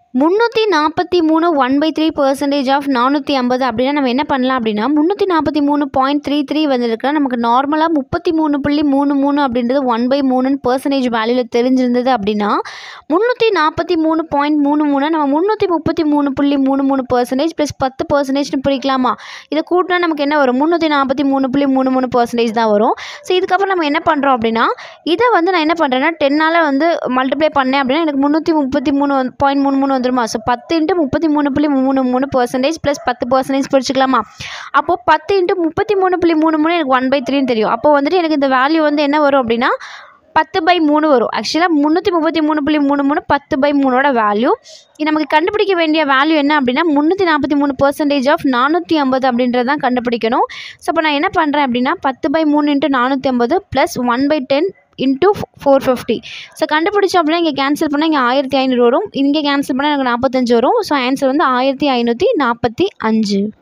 முந்நூற்றி நாற்பத்தி மூணு one by three percentage of நானூற்றி ஐம்பது அப்படின்னா நம்ம என்ன பண்ணலாம் அப்படின்னா முந்நூற்றி நாற்பத்தி மூணு பாயிண்ட் த்ரீ த்ரீ வந்துருக்குன்னா நமக்கு நார்மலாக முப்பத்தி மூணு புள்ளி மூணு மூணு அப்படின்றது ஒன் பை மூணுன்னு பர்சன்டேஜ் வேல்யூவில் தெரிஞ்சிருந்தது அப்படின்னா முந்நூற்றி நாற்பத்தி மூணு பாயிண்ட் மூணு மூணு நம்ம முந்நூற்றி முப்பத்தி மூணு புள்ளி மூணு மூணு பர்சன்டேஜ் ப்ளஸ் பத்து பர்சன்டேஜ்னு பிரிக்கலாமா இதை கூட்டினா நமக்கு என்ன வரும் முந்நூற்றி நாற்பத்தி மூணு புள்ளி மூணு மூணு பர்சன்டேஜ் தான் வரும் ஸோ இதுக்கப்புறம் நம்ம என்ன பண்ணுறோம் அப்படின்னா இதை வந்து நான் என்ன பண்ணுறேன்னா டென்னால் வந்து மல்டிப்ளை பண்ணேன் அப்படின்னா எனக்கு முந்நூற்றி முப்பத்தி மூணு பாயிண்ட் மூணு மூணு வந்துருமா ஸோ பத்து இன்ட்டு முப்பத்தி மூணு புள்ளி மூணு மூணு பர்சன்டேஜ் ப்ளஸ் பத்து பர்சன்டேஜ் பிரிச்சுக்கலாமா அப்போது பத்து இன்ட்டு முப்பத்தி மூணு புள்ளி மூணு மூணு எனக்கு ஒன் பை த்ரீன்னு தெரியும் அப்போ வந்துட்டு எனக்கு இந்த வேல்யூ வந்து என்ன வரும் அப்படின்னா பத்து பை மூணு வரும் ஆக்சுவலாக முந்நூற்றி முப்பத்தி மூணு புள்ளி மூணு மூணு பத்து பை மூணோட வேல்யூ இது நமக்கு கண்டுபிடிக்க வேண்டிய வேல்யூ என்ன அப்படின்னா முந்நூற்றி நாற்பத்தி மூணு பர்சன்டேஜ் ஆஃப் நானூற்றி ஐம்பது அப்படின்றது தான் கண்டுபிடிக்கணும் ஸோ அப்போ நான் என்ன பண்ணுறேன் அப்படின்னா பத்து பை மூணு இன்ட்டு நானூற்றி ஐம்பது plus one by ten into four fifty so கண்டுபிடிச்சோம் அப்படின்னா இங்கே கேன்சல் பண்ணால் இங்கே ஆயிரத்தி ஐநூறு வரும் இங்கே கேன்சல் பண்ணால் எனக்கு நாற்பத்தஞ்சு வரும் ஸோ ஆன்சர் வந்து ஆயிரத்தி ஐநூற்றி நாற்பத்தி அஞ்சு